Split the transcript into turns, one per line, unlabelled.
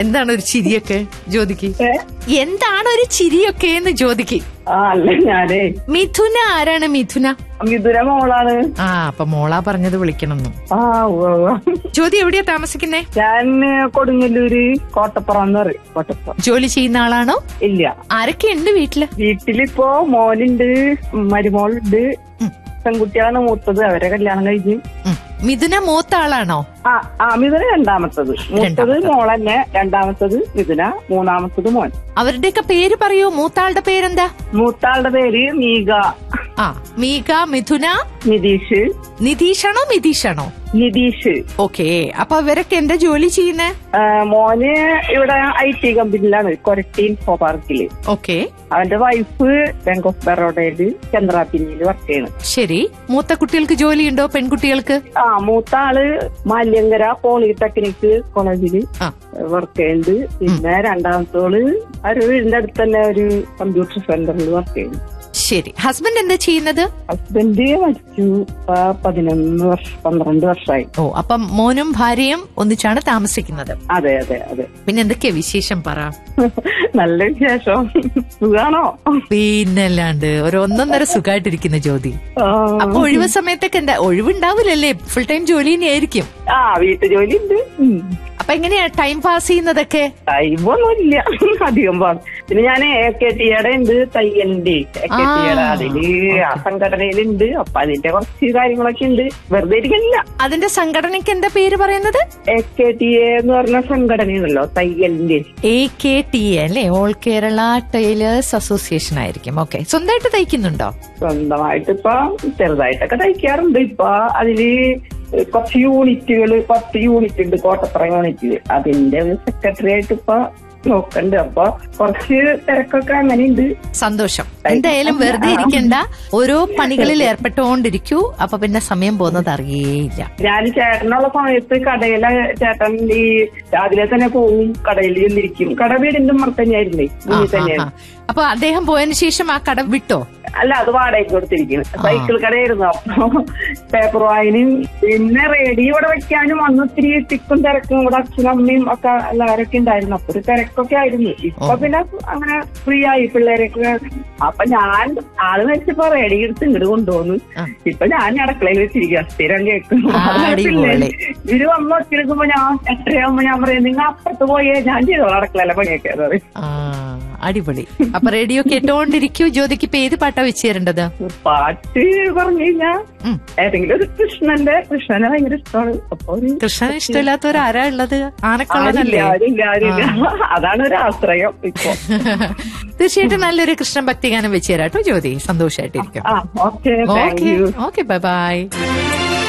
എന്താണ് ഒരു ചിരിയൊക്കെ ജ്യോതിക്ക്
ഏ?
എന്താണ് ഒരു ചിരിയൊക്കെ എന്ന് ജ്യോതിക്ക്
ആ അല്ല ഞാനേ
മിഥുന ആരാണ് മിഥുന
മിഥുന മോളാണ്
ആ അപ്പൊ മോളാ പറഞ്ഞത് വിളിക്കണമെന്നും
ആ ഉവ്വ് ഉവ്വ്.
ജ്യോതി എവിടെയാ താമസിക്കുന്നേ
ഞാൻ കൊടുങ്ങല്ലൂര് കോട്ടപ്പുറം എന്ന് പറയും കോട്ടപ്പുറം
ജോലി ചെയ്യുന്ന ആളാണോ
ഇല്ല
ആരൊക്കെ ഉണ്ട് വീട്ടില്
വീട്ടിലിപ്പോ മോനുണ്ട് മരുമോളുണ്ട്
ഉം.
പെൺകുട്ടിയാണ് മൂത്തത് അവരെ കല്യാണം കഴിഞ്ഞ്
ഉം. മിഥുന മൂത്ത ആളാണോ
ആ ആ മിഥുന രണ്ടാമത്തത് മൂത്തത്
രണ്ടാമത്തത്.
മോളന്നെ രണ്ടാമത്തത് മിഥുന മൂന്നാമത്തത് മോൻ
അവരുടെയൊക്കെ പേര് പറയൂ മൂത്താളുടെ പേരെന്താ
മൂത്താളുടെ പേര് മീക
ആ മീക മിഥുന
നിതീഷ്
നിതീഷാണോ മിതീഷാണോ
നിതീഷ്
ഓക്കെ അപ്പൊ അവരൊക്കെ എന്താ ജോലി ചെയ്യുന്നേ
ആ, മോന് ഇവിടെ ഐ ടി കമ്പനിയിലാണ് കൊരട്ടി ഇൻഫോ പാർക്കില്
ഓക്കെ
അവന്റെ വൈഫ് ബാങ്ക് ഓഫ് ബറോഡയില് ചന്ദ്രാപിന്നിയിൽ വർക്ക് ചെയ്യണം
ശരി മൂത്ത കുട്ടികൾക്ക് ജോലിയുണ്ടോ പെൺകുട്ടികൾക്ക്
ആ മൂത്ത ആള് മാല്യങ്കര പോളിടെക്നിക് കോളേജില്
ആ
വർക്ക് ചെയ്യുന്നുണ്ട് പിന്നെ രണ്ടാമത്തോള് ഒരു വീടിന്റെ അടുത്ത് തന്നെ ഒരു കമ്പ്യൂട്ടർ സെന്ററിൽ വർക്ക് ചെയ്യുന്നു
ശരി ഹസ്ബൻഡ് എന്താ ചെയ്യുന്നത്
ഹസ്ബൻഡ് മരിച്ചു ഇപ്പൊ പതിനൊന്ന് വർഷം പന്ത്രണ്ട് വർഷമായി
ഓ അപ്പം മോനും ഭാര്യയും ഒന്നിച്ചാണ് താമസിക്കുന്നത്
അതെ അതെ അതെ
പിന്നെ എന്തൊക്കെയാ വിശേഷം പറ
നല്ല വിശേഷം സുഖാണോ
പിന്നല്ലാണ്ട് ഒരു ഒന്നൊന്നര സുഖമായിട്ടിരിക്കുന്ന ജ്യോതി
ആ.
അപ്പൊ ഒഴിവ് സമയത്തൊക്കെ എന്താ ഒഴിവുണ്ടാവില്ലല്ലേ ഫുൾ ടൈം ജോലി തന്നെയായിരിക്കും
ആ വീട്ടു ജോലി ഉണ്ട്
അപ്പൊ എങ്ങനെയാ ടൈം പാസ് ചെയ്യുന്നതൊക്കെ
ടൈമൊന്നുമില്ല അധികം പാട് പിന്നെ ഞാൻ എ കെ ടിയുടെ ഉണ്ട് തയ്യലിന്റെ എ കെ ടിയുടെ
ആ,
അതില് ആ സംഘടനയിലുണ്ട് അപ്പൊ അതിന്റെ കുറച്ച് കാര്യങ്ങളൊക്കെ ഉണ്ട് വെറുതെ ഇരിക്കണില്ല
അതിന്റെ സംഘടനയ്ക്ക് എന്താ പേര് പറയുന്നത്
എ കെ ടി എ എന്ന് പറഞ്ഞ സംഘടനയുണ്ടല്ലോ തയ്യലിന്റെ
എ കെ ടി എ അല്ലേ ഓൾ കേരള ടൈലേഴ്സ് അസോസിയേഷൻ ആയിരിക്കും ഓക്കെ സ്വന്തമായിട്ട് തയ്ക്കുന്നുണ്ടോ
സ്വന്തമായിട്ട് ഇപ്പൊ ചെറുതായിട്ടൊക്കെ തയ്ക്കാറുണ്ട് ഇപ്പൊ അതില് കുറച്ച് യൂണിറ്റുകൾ പത്ത് യൂണിറ്റ് ഉണ്ട് കോട്ടപ്പുറ യൂണിറ്റ് അതിന്റെ സെക്രട്ടറി ആയിട്ട് ഇപ്പൊ നോക്കണ്ട് അപ്പൊ കുറച്ച് തിരക്കൊക്കെ അങ്ങനെയുണ്ട്
സന്തോഷം എന്തായാലും വെറുതെ ഇരിക്കണ്ട ഓരോ പണികളിൽ ഏർപ്പെട്ടുകൊണ്ടിരിക്കൂ അപ്പൊ പിന്നെ സമയം പോകുന്നത് അറിയേയില്ല
ഞാൻ ചേട്ടനുള്ള സമയത്ത് കടയിലെ ചേട്ടൻ ഈ രാവിലെ തന്നെ പോകും കടയിൽ ചെന്നിരിക്കും കട വീടിന്റെ മറത്തന്നെയായിരുന്നേ
ആ,
മുന്നിൽ
ആ,
തന്നെയാണ്
ആ. അപ്പൊ അദ്ദേഹം പോയതിനു ശേഷം ആ കട വിട്ടോ
അല്ല അത് വാടകയ്ക്ക് കൊടുത്തിരിക്കുന്നു സൈക്കിൾ കടയായിരുന്നു അപ്പൊ പേപ്പർ വായനയും പിന്നെ റേഡിയോ ഇവിടെ വെക്കാനും അന്ന് ഒത്തിരി തിക്കും തിരക്കും ഇവിടെ അച്ഛനും അമ്മയും ഒക്കെ എല്ലാവരൊക്കെ ഉണ്ടായിരുന്നു അപ്പൊ ഒരു തിരക്കൊക്കെ ആയിരുന്നു ഇപ്പൊ പിന്നെ അങ്ങനെ ഫ്രീ ആയി പിള്ളേരൊക്കെ അപ്പൊ ഞാൻ ആള് വെച്ചപ്പോ റേഡിയോ എടുത്ത് ഇങ്ങോട്ട് കൊണ്ടുപോന്നു
ആ.
ഇപ്പൊ ഞാൻ അടുക്കളയിൽ വെച്ചിരിക്കുക സ്ഥിരം കേൾക്കും
ആ, അടിപൊളി.
ഇവര് വന്ന് ഒത്തിരിക്കുമ്പോ ഞാൻ എട്ടരയാകുമ്പോ ഞാൻ പറയും നിങ്ങൾ അപ്പുറത്ത് പോയേ ഞാൻ ചെയ്തോളാം അടുക്കളയിലെ പണിയൊക്കെ എന്ന് പറയും
ആ അടിപൊളി അപ്പൊ റേഡിയോ കേട്ടോണ്ടിരിക്കൂ ജ്യോതിക്ക് ഇപ്പൊ ഏത് പാട്ടാ വെച്ച് തരേണ്ടത്
പാട്ട് പറഞ്ഞു കഴിഞ്ഞാ
ഉം.
ഏതെങ്കിലും ഒരു കൃഷ്ണന്റെ കൃഷ്ണനെ ഭയങ്കര ഇഷ്ടമാണ് അപ്പൊ ഒരു
കൃഷ്ണൻ ഇഷ്ടമില്ലാത്തവർ ആരാ ഉള്ളത്
ആരില്ല
ആനക്കുള്ളതല്ലേ
ആരില്ല ആരില്ല അതാണ് ഒരു ആശ്രയം ഇപ്പൊ
തീർച്ചയായിട്ടും നല്ലൊരു കൃഷ്ണൻ ഭക്തിഗാനം വെച്ച് തരാട്ടോ ജ്യോതി സന്തോഷമായിട്ടിരിക്കും
ആ okay thank
okay
you
okay bye by